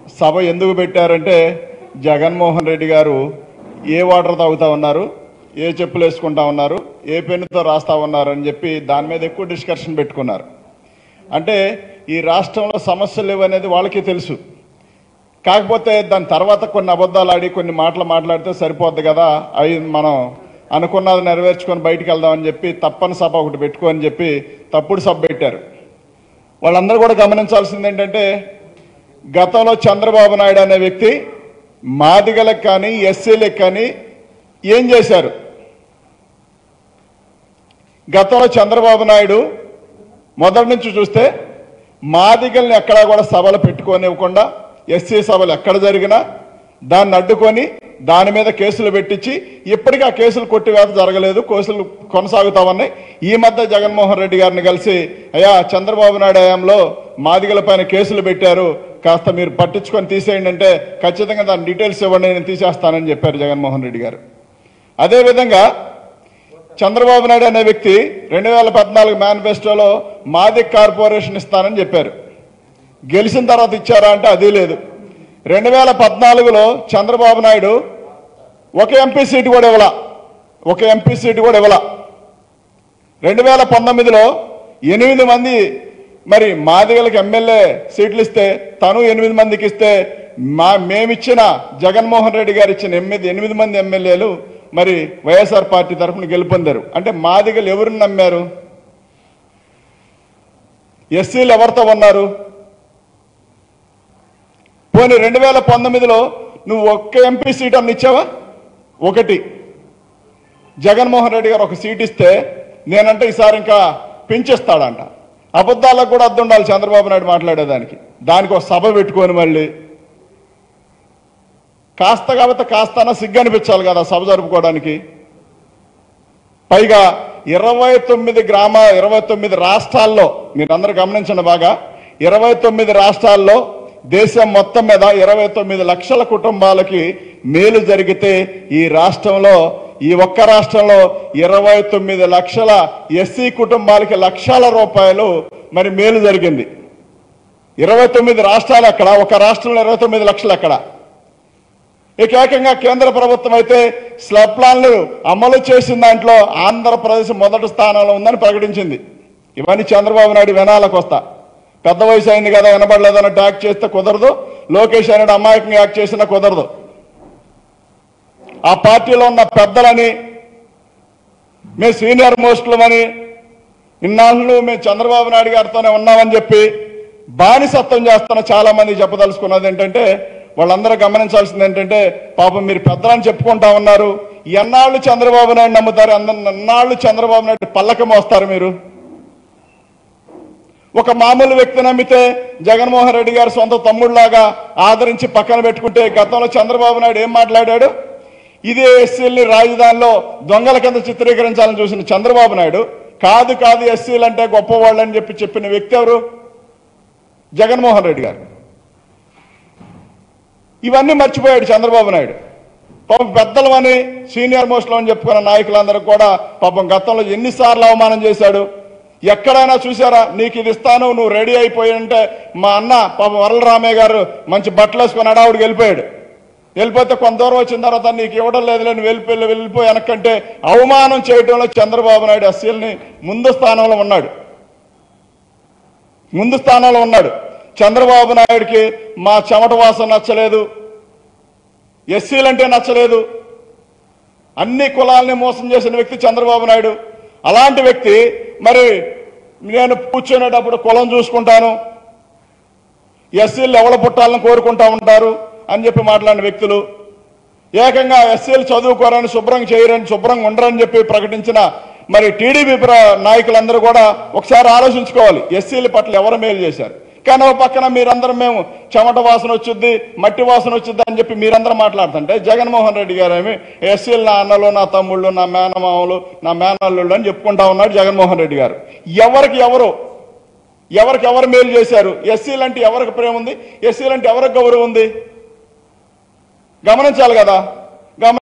సభ ఎందుకు పెట్టారంటే జగన్మోహన్ రెడ్డి గారు ఏ వాటర్ తాగుతా ఉన్నారు ఏ చెప్పులు వేసుకుంటా ఉన్నారు ఏ పెన్నుతో రాస్తా ఉన్నారు అని చెప్పి దాని మీద ఎక్కువ డిస్కషన్ పెట్టుకున్నారు అంటే ఈ రాష్ట్రంలో సమస్యలు లేవు అనేది వాళ్ళకి తెలుసు కాకపోతే దాని తర్వాత కొన్ని అబద్ధాలు ఆడి కొన్ని మాటలు మాట్లాడితే సరిపోద్ది కదా అవి మనం అనుకున్నది నెరవేర్చుకొని బయటికి వెళ్దామని చెప్పి తప్పని సభ ఒకటి పెట్టుకోని చెప్పి తప్పుడు సభ పెట్టారు వాళ్ళందరూ కూడా గమనించాల్సింది ఏంటంటే గతంలో చంద్రబాబు నాయుడు అనే వ్యక్తి మాదిగలకు కానీ ఎస్సీలకు కానీ ఏం చేశారు గతంలో చంద్రబాబు నాయుడు మొదటి నుంచి చూస్తే మాదిగల్ని ఎక్కడా కూడా సభలు పెట్టుకోనివ్వకుండా ఎస్సీ సభలు ఎక్కడ జరిగినా దాన్ని అడ్డుకొని దాని మీద కేసులు పెట్టించి ఇప్పటికీ ఆ కేసులు కొట్టివేత జరగలేదు కేసులు కొనసాగుతా ఉన్నాయి ఈ మధ్య జగన్మోహన్ రెడ్డి గారిని కలిసి అయ్యా చంద్రబాబు నాయుడు హయాంలో మాదిగల పైన కేసులు పెట్టారు కాస్త మీరు పట్టించుకొని తీసేయండి అంటే ఖచ్చితంగా దాని డీటెయిల్స్ ఇవ్వండి నేను తీసేస్తానని చెప్పారు జగన్మోహన్ రెడ్డి గారు అదేవిధంగా చంద్రబాబు నాయుడు అనే వ్యక్తి రెండు వేల పద్నాలుగు మేనిఫెస్టోలో మాదిక్ కార్పొరేషన్ ఇస్తానని చెప్పారు గెలిచిన తర్వాత ఇచ్చారా అంటే అది లేదు రెండు వేల పద్నాలుగులో చంద్రబాబు నాయుడు ఒక ఎంపీ సీటు కూడా ఇవ్వాల ఒక ఎంపీ సీటు కూడా ఇవ్వాల రెండు వేల పంతొమ్మిదిలో ఎనిమిది మంది మరి మాదిగలకు ఎమ్మెల్యే సీట్లు ఇస్తే తను ఎనిమిది మందికి ఇస్తే మా మేమిచ్చిన జగన్మోహన్ రెడ్డి గారు ఇచ్చిన ఎనిమిది ఎనిమిది మంది ఎమ్మెల్యేలు మరి వైఎస్ఆర్ పార్టీ తరఫున గెలుపొందారు అంటే మాదిగలు ఎవరిని నమ్మారు ఎస్సీలు ఎవరితో ఉన్నారు పోనీ రెండు వేల పంతొమ్మిదిలో నువ్వు ఒక్క ఎంపీ సీట్ అన్న ఇచ్చావా ఒకటి జగన్మోహన్ రెడ్డి గారు ఒక సీట్ ఇస్తే నేనంటే ఈసారి ఇంకా పెంచేస్తాడంట అబద్ధాలకు కూడా అర్థం ఉండాలి చంద్రబాబు నాయుడు మాట్లాడేదానికి దానికి ఒక సభ పెట్టుకొని మళ్ళీ కాస్త కాబట్టి కాస్త సిగ్గు అనిపించాలి కదా సభ జరుపుకోవడానికి పైగా ఇరవై తొమ్మిది గ్రామ ఇరవై తొమ్మిది రాష్ట్రాల్లో మీరందరూ గమనించండి బాగా ఇరవై తొమ్మిది రాష్ట్రాల్లో దేశం మొత్తం మీద ఇరవై తొమ్మిది లక్షల కుటుంబాలకి మేలు జరిగితే ఈ రాష్ట్రంలో ఈ ఒక్క రాష్ట్రంలో ఇరవై తొమ్మిది లక్షల ఎస్సీ కుటుంబాలకి లక్షల రూపాయలు మరి మేలు జరిగింది ఇరవై తొమ్మిది రాష్ట్రాలు ఎక్కడ ఒక రాష్ట్రంలో ఇరవై తొమ్మిది లక్షలు ఎక్కడ ఇక ఏకంగా కేంద్ర ప్రభుత్వం అయితే స్లబ్ ప్లాన్లు అమలు చేసిన దాంట్లో ఆంధ్రప్రదేశ్ మొదటి స్థానంలో ఉందని ప్రకటించింది ఇవన్నీ చంద్రబాబు నాయుడు వినాలకు వస్తా పెద్ద వయసు అయింది కదా వినబడలేదన్నట్టు యాక్ట్ చేస్తే కుదరదు లోకేష్ అనేది అమాయకంగా యాక్ట్ చేసినా కుదరదు ఆ పార్టీలో ఉన్న పెద్దలని మేము సీనియర్ మోస్టులమని ఇన్నాళ్ళు మేము చంద్రబాబు నాయుడు గారితోనే ఉన్నామని చెప్పి బానిసత్వం చేస్తున్న చాలా మంది చెప్పదలుచుకున్నది ఏంటంటే వాళ్ళందరూ గమనించాల్సింది ఏంటంటే పాపం మీరు పెద్దలని చెప్పుకుంటా ఉన్నారు ఎన్నాళ్ళు చంద్రబాబు నాయుడు నమ్ముతారు అందరు ఎన్నాళ్ళు చంద్రబాబు నాయుడు పల్లకం వస్తారు మీరు ఒక మామూలు వ్యక్తి నమ్మితే జగన్మోహన్ రెడ్డి గారు సొంత తమ్ముళ్లాగా ఆదరించి పక్కన పెట్టుకుంటే గతంలో చంద్రబాబు నాయుడు ఏం మాట్లాడాడు ఇదే ఎస్సీల్ని రాజధానిలో దొంగల కింద చిత్రీకరించాలని చూసిన చంద్రబాబు నాయుడు కాదు కాదు ఎస్సీలు అంటే గొప్పవాళ్ళు అని చెప్పి చెప్పిన వ్యక్తి ఎవరు జగన్మోహన్ రెడ్డి గారు ఇవన్నీ మర్చిపోయాడు చంద్రబాబు నాయుడు పాపం పెద్దలమని సీనియర్ మోస్ట్లో అని చెప్పుకున్న నాయకులందరూ కూడా పాపం గతంలో ఎన్నిసార్లు అవమానం చేశాడు ఎక్కడైనా చూసారా నీకు ఇది ఇస్తాను నువ్వు రెడీ అయిపోయి అంటే మా అన్న పాపం వరలరామయ్య గారు మంచి బట్టలు వేసుకొని అడావుడికి వెళ్ళిపోయాడు వెళ్ళిపోతే కొంత దూరం వచ్చిన తర్వాత నీకు ఇవ్వడం లేదు నేను వెళ్ళిపోయి వెళ్ళిపోయి వెనకంటే అవమానం చేయడంలో చంద్రబాబు నాయుడు ఎస్సీలని ముందు స్థానంలో ఉన్నాడు ముందు స్థానంలో ఉన్నాడు చంద్రబాబు నాయుడికి మా చెమట వాసన నచ్చలేదు ఎస్సీలంటే నచ్చలేదు అన్ని కులాల్ని మోసం చేసిన వ్యక్తి చంద్రబాబు నాయుడు అలాంటి వ్యక్తి మరి నేను కూర్చునేటప్పుడు కులం చూసుకుంటాను ఎస్సీలు ఎవడ పుట్టాలని కోరుకుంటా ఉంటారు అని చెప్పి మాట్లాడిన వ్యక్తులు ఏకంగా ఎస్సీలు చదువుకోరని శుభ్రం చేయరని శుభ్రంగా ఉండరని చెప్పి ప్రకటించిన మరి టీడీపీ ప్ర- నాయకులందరూ కూడా ఒకసారి ఆలోచించుకోవాలి ఎస్సీల పట్ల ఎవరు మేలు చేశారు కానీ ఒక పక్కన మీరందరూ మేము చెమట వాసన వచ్చుద్ది మట్టి వాసన వచ్చుద్ది అని చెప్పి మీరందరూ మాట్లాడుతుంటే జగన్మోహన్ రెడ్డి గారు ఏమి ఎస్సీలు నా అన్నలు నా తమ్ముళ్ళు నా మేనమామలు నా మేనల్లుళ్ళు అని చెప్పుకుంటా ఉన్నాడు జగన్మోహన్ రెడ్డి గారు ఎవరికి ఎవరు ఎవరికి ఎవరు మేలు చేశారు ఎస్సీలు అంటే ఎవరికి ప్రేమ ఉంది ఎస్సీలు అంటే ఎవరికి గౌరవం ఉంది గమనించాలి కదా గమ